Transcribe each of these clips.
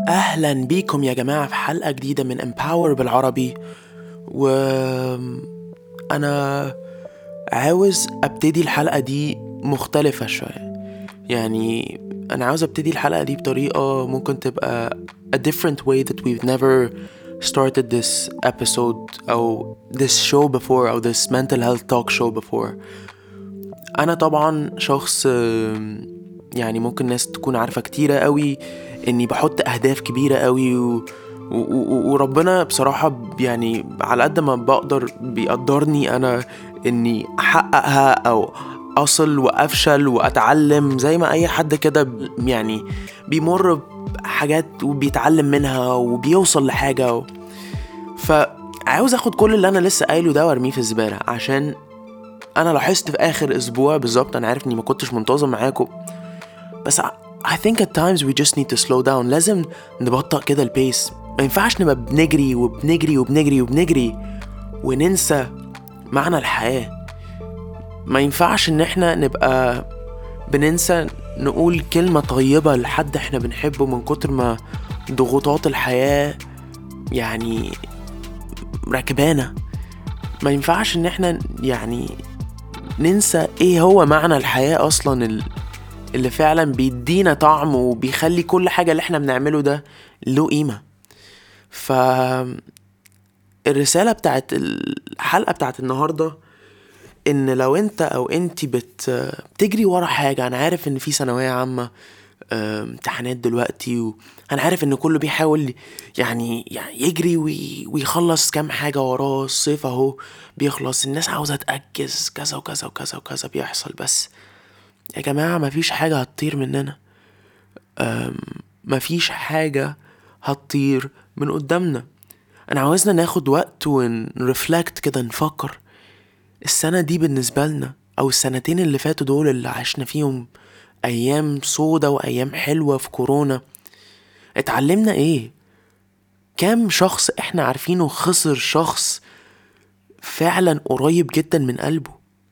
أهلا بيكم يا جماعة في حلقة جديدة من Empower بالعربي و أنا عاوز أبتدي الحلقة دي مختلفة شوية يعني أنا عاوز أبتدي الحلقة دي بطريقة ممكن تبقى a different way that we've never started this episode أو this show before أو this mental health talk show before أنا طبعا شخص آم، يعني ممكن ناس تكون عارفة كتيرة قوي إني بحط أهداف كبيرة قوي و... و... و... وربنا بصراحة ب- يعني على قد ما بقدر بيقدرني أنا إني أحققها أو أصل وأفشل وأتعلم زي ما أي حد كده ب- يعني بيمر بحاجات وبيتعلم منها وبيوصل لحاجة و... فعاوز اخد كل اللي انا لسه قايله ده وارميه في الزبالة عشان انا لاحظت في اخر اسبوع بالظبط انا عارف اني ما كنتش منتظم معاكم بس I- I think at times we just need to slow down لازم نبطأ كده البيس ما ينفعش نبقى بنجري وبنجري وبنجري وبنجري وننسى معنى الحياة ما ينفعش ان احنا نبقى بننسى نقول كلمة طيبة لحد احنا بنحبه من كتر ما ضغوطات الحياة يعني راكبانا ما ينفعش ان احنا يعني ننسى ايه هو معنى الحياة اصلا ال- اللي فعلا بيدينا طعم وبيخلي كل حاجة اللي احنا بنعمله ده له قيمة ف الرسالة بتاعت الحلقة بتاعت النهاردة ان لو انت او انت بت بتجري ورا حاجة انا عارف ان في ثانوية عامة آه، امتحانات دلوقتي وانا عارف ان كله بيحاول يعني يعني يجري وي- ويخلص كام حاجة وراه الصيف اهو بيخلص الناس عاوزة تأجز كذا وكذا وكذا وكذا بيحصل بس يا جماعة مفيش حاجة هتطير مننا أم، مفيش حاجة هتطير من قدامنا انا عاوزنا ناخد وقت ونرفلكت كده نفكر السنة دي بالنسبة لنا أو السنتين اللي فاتوا دول اللي عشنا فيهم أيام سودة وأيام حلوة في كورونا اتعلمنا إيه؟ كام شخص إحنا عارفينه خسر شخص فعلا قريب جدا من قلبه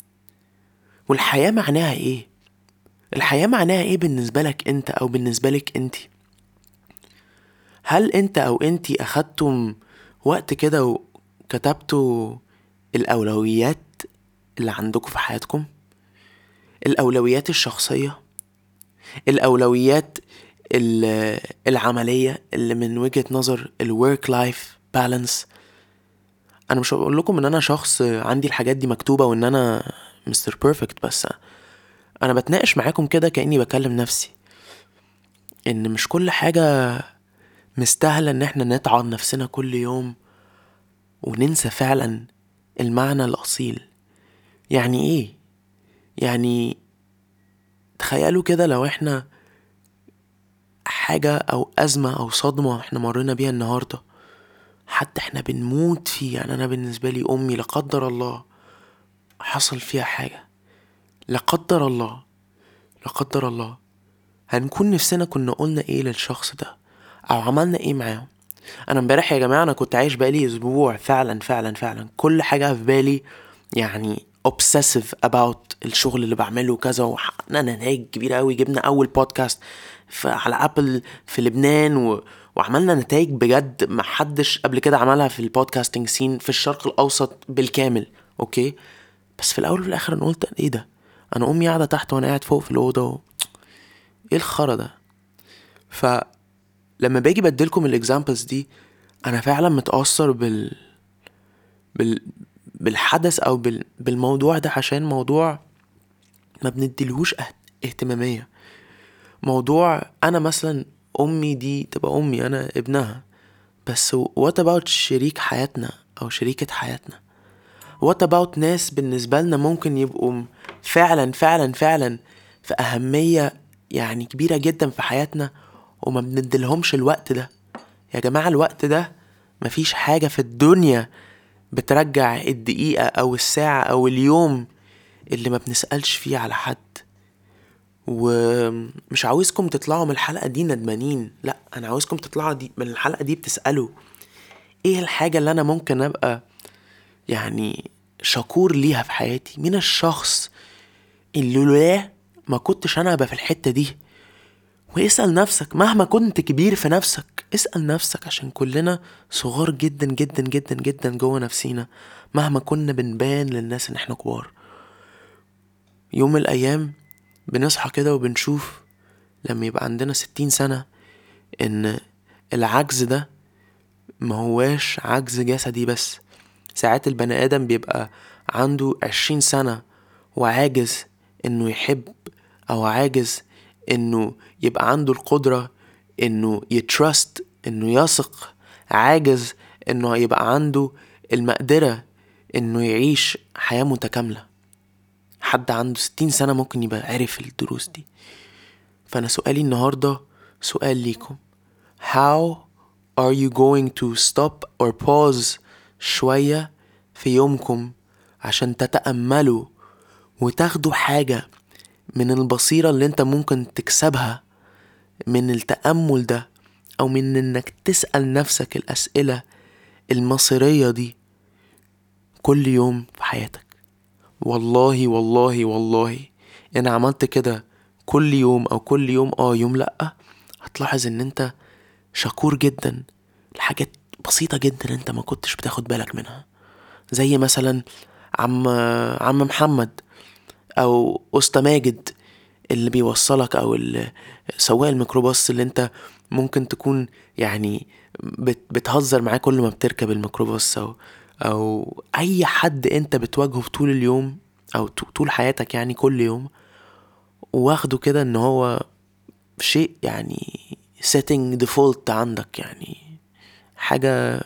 والحياة معناها إيه؟ الحياة معناها إيه بالنسبة لك أنت أو بالنسبة لك أنتي؟ هل أنت أو أنتي أخدتم وقت كده وكتبتوا الأولويات اللي عندكم في حياتكم الأولويات الشخصية الأولويات ال- العملية اللي من وجهة نظر ال work life balance أنا مش هقول لكم إن أنا شخص عندي الحاجات دي مكتوبة وإن أنا مستر بيرفكت بس أنا بتناقش معاكم كده كأني بكلم نفسي إن مش كل حاجة مستاهلة إن احنا نتعب نفسنا كل يوم وننسى فعلا المعنى الأصيل يعني ايه يعني تخيلوا كده لو احنا حاجة أو أزمة أو صدمة احنا مرينا بيها النهاردة حتى احنا بنموت فيه يعني أنا بالنسبة لي أمي لا قدر الله حصل فيها حاجة لا قدر الله لا قدر الله هنكون نفسنا كنا قلنا ايه للشخص ده او عملنا ايه معاه انا امبارح يا جماعه انا كنت عايش بقالي اسبوع فعلا فعلا فعلا كل حاجه في بالي يعني obsessive about الشغل اللي بعمله وكذا وحققنا نتائج كبيره قوي جبنا اول بودكاست في على ابل في لبنان و... وعملنا نتائج بجد ما حدش قبل كده عملها في البودكاستنج سين في الشرق الاوسط بالكامل اوكي بس في الاول وفي الاخر انا قلت ايه ده انا امي قاعده تحت وانا قاعد فوق في الاوضه و... ايه الخرا ده فلما باجي بديلكم الاكزامبلز دي انا فعلا متاثر بال بال بالحدث او بال... بالموضوع ده عشان موضوع ما بنديلهوش اه- اهتماميه موضوع انا مثلا امي دي تبقى امي انا ابنها بس وات about شريك حياتنا او شريكة حياتنا وات about ناس بالنسبة لنا ممكن يبقوا م- فعلا فعلا فعلا في أهمية يعني كبيرة جدا في حياتنا وما بنديلهمش الوقت ده يا جماعة الوقت ده مفيش حاجة في الدنيا بترجع الدقيقة أو الساعة أو اليوم اللي ما بنسألش فيه على حد ومش عاوزكم تطلعوا من الحلقة دي ندمانين لا أنا عاوزكم تطلعوا دي من الحلقة دي بتسألوا ايه الحاجة اللي أنا ممكن أبقى يعني شكور ليها في حياتي مين الشخص اللي لولاه ما كنتش أنا أبقى في الحتة دي واسأل نفسك مهما كنت كبير في نفسك اسأل نفسك عشان كلنا صغار جدا جدا جدا جدا جوه نفسينا مهما كنا بنبان للناس ان احنا كبار يوم من الايام بنصحى كده وبنشوف لما يبقى عندنا ستين سنة ان العجز ده ما هواش عجز جسدي بس ساعات البني ادم بيبقى عنده عشرين سنة وعاجز انه يحب او عاجز انه يبقى عنده القدرة انه يترست انه يثق عاجز انه يبقى عنده المقدرة انه يعيش حياة متكاملة حد عنده ستين سنة ممكن يبقى عرف الدروس دي فأنا سؤالي النهاردة سؤال ليكم How are you going to stop or pause شوية في يومكم عشان تتأملوا وتاخدوا حاجة من البصيرة اللي انت ممكن تكسبها من التأمل ده أو من إنك تسأل نفسك الأسئلة المصيرية دي كل يوم في حياتك والله والله والله إن عملت كده كل يوم أو كل يوم آه يوم لأ هتلاحظ إن أنت شكور جدا لحاجات بسيطة جدا أنت ما كنتش بتاخد بالك منها زي مثلا عم عم محمد أو أستا ماجد اللي بيوصلك أو اللي سواق الميكروباص اللي أنت ممكن تكون يعني بت بتهزر معاه كل ما بتركب الميكروباص أو أو أي حد أنت بتواجهه في طول اليوم أو طول حياتك يعني كل يوم واخده كده إن هو شيء يعني setting default عندك يعني حاجة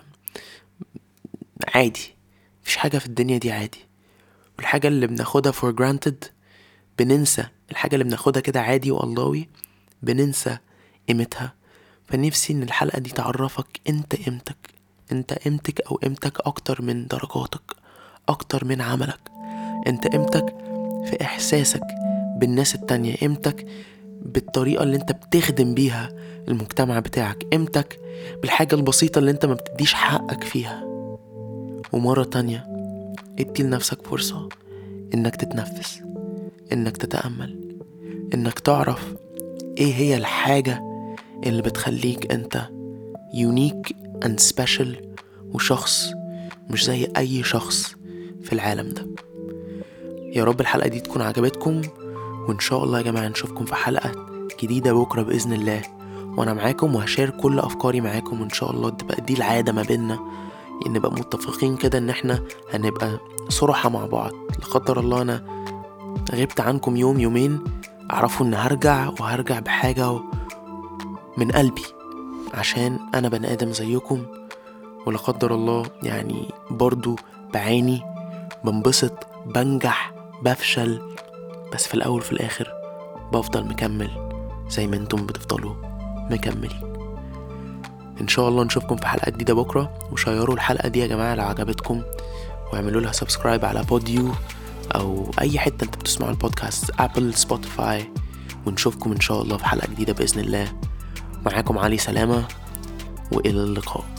عادي مفيش حاجة في الدنيا دي عادي والحاجة اللي بناخدها for granted بننسى الحاجة اللي بناخدها كده عادي واللهوي بننسى قيمتها فنفسي ان الحلقة دي تعرفك انت قيمتك انت قيمتك او قيمتك اكتر من درجاتك اكتر من عملك انت قيمتك في احساسك بالناس التانية قيمتك بالطريقة اللي انت بتخدم بيها المجتمع بتاعك قيمتك بالحاجة البسيطة اللي انت ما بتديش حقك فيها ومرة تانية ادي لنفسك فرصة انك تتنفس انك تتأمل انك تعرف ايه هي الحاجة اللي بتخليك انت يونيك اند سبيشال وشخص مش زي اي شخص في العالم ده يا رب الحلقة دي تكون عجبتكم وان شاء الله يا جماعة نشوفكم في حلقة جديدة بكرة بإذن الله وانا معاكم وهشارك كل افكاري معاكم وان شاء الله تبقى دي العادة ما بينا نبقى متفقين كده ان احنا هنبقى صرحة مع بعض لا قدر الله انا غبت عنكم يوم يومين اعرفوا ان هرجع وهرجع بحاجة من قلبي عشان انا بني ادم زيكم ولا قدر الله يعني برضو بعاني بنبسط بنجح بفشل بس في الاول في الاخر بفضل مكمل زي ما انتم بتفضلوا مكملين ان شاء الله نشوفكم في حلقه جديده بكره وشيروا الحلقه دي يا جماعه لو عجبتكم واعملوا لها سبسكرايب على بوديو او اي حته انت بتسمعوا البودكاست ابل سبوتيفاي ونشوفكم ان شاء الله في حلقه جديده باذن الله معاكم علي سلامه والى اللقاء